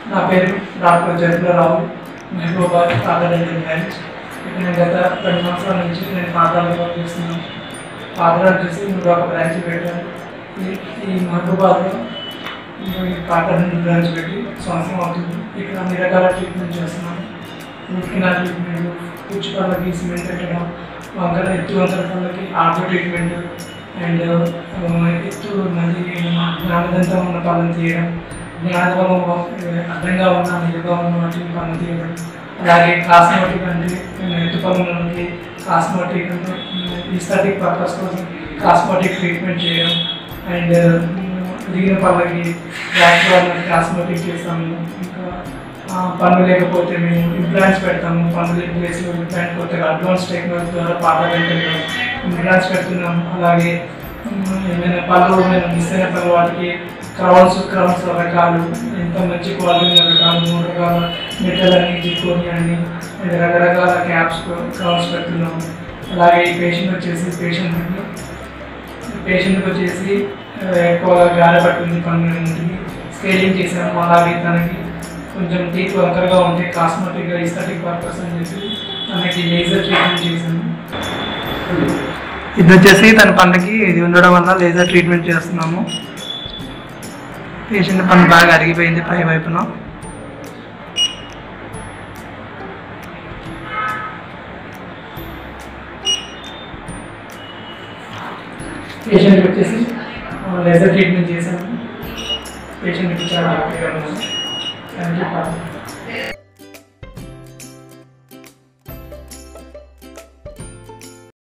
నా పేరు డాక్టర్ జరుపులరావు మహబూబాద్ పాత డెంటల్ బ్రాంచ్ ఇక్కడ నేను గత రెండు సంవత్సరాల నుంచి నేను పాత్రలు వర్క్ చేస్తున్నాను పాత్రలు చేసి మూడు ఒక బ్రాంచ్ పెట్టాను ఈ- ఈ మహబూబాద్లో ఈ పాత డెంటల్ బ్రాంచ్ పెట్టి సంవత్సరం అవుతుంది ఇక్కడ అన్ని రకాల ట్రీట్మెంట్ చేస్తున్నాను రూట్ కెనాల్ ట్రీట్మెంట్ పుచ్చు పళ్ళకి సిమెంట్ పెట్టడం వంకర ఎత్తు వంకర పళ్ళకి ఆర్థో ట్రీట్మెంట్ అండ్ ఎత్తు నది జ్ఞానదంతం ఉన్న పళ్ళని తీయడం జ్ఞానదం అడ్డంగా ఉన్న నిలుగా ఉన్న వాటిని పళ్ళని తీయడం అలాగే కాస్మోటిక్ అంటే ఎత్తు పళ్ళకి కాస్మోటిక్ అంటే ఈస్థెటిక్ పర్పస్ కోసం కాస్మోటిక్ ట్రీట్మెంట్ చేయడం అండ్ దిగిన పళ్ళకి బ్లాక్ వాళ్ళకి కాస్మోటిక్ చేస్తాము ఇంకా ఆ, పన్ను లేకపోతే మేము ఇంప్లాంట్స్ పెడతాము పన్ను లేని ప్లేస్లో ఇంప్లాంట్ కొత్తగా అడ్వాన్స్ టెక్నాలజీ ద్వారా పాత ఇంప్లాంట్స్ పెడుతున్నాము అలాగే ఉమ్, ఏమైనా పళ్ళు ఏమైనా మిస్ అయిన పళ్ళు వాటికి క్రౌన్స్ క్రౌన్స్ రకాలు ఎంత మంచి క్వాలిటీ ఉన్న రకాలు మూడు రకాల మెటల్ అని జికోని అని అండ్ రకరకాల క్యాప్స్ క్రౌన్స్ పెడుతున్నాము అలాగే ఈ పేషెంట్ వచ్చేసి పేషెంట్కి పేషెంట్కి వచ్చేసి ఆ, ఎక్కువగా గాలి పట్టింది పన్ను ఉంటుంది స్కేలింగ్ చేసాము అలాగే తనకి కొంచెం టీత్ వంకరగా ఉంటే కాస్మెటిక్గా ఇస్థెటిక్ పర్పస్ అని చెప్పి తనకి లేజర్ ట్రీట్మెంట్ చేసాము ఇది వచ్చేసి తన పన్నుకి ఇది ఉండడం వల్ల లేజర్ ట్రీట్మెంట్ చేస్తున్నాము పేషెంట్ పన్ను బాగా అరిగిపోయింది పై వైపున పేషెంట్ వచ్చేసి లేజర్ ట్రీట్మెంట్ చేశాము పేషెంట్కి చాలా హ్యాపీగా ఉన్నాము థ్యాంక్ యూ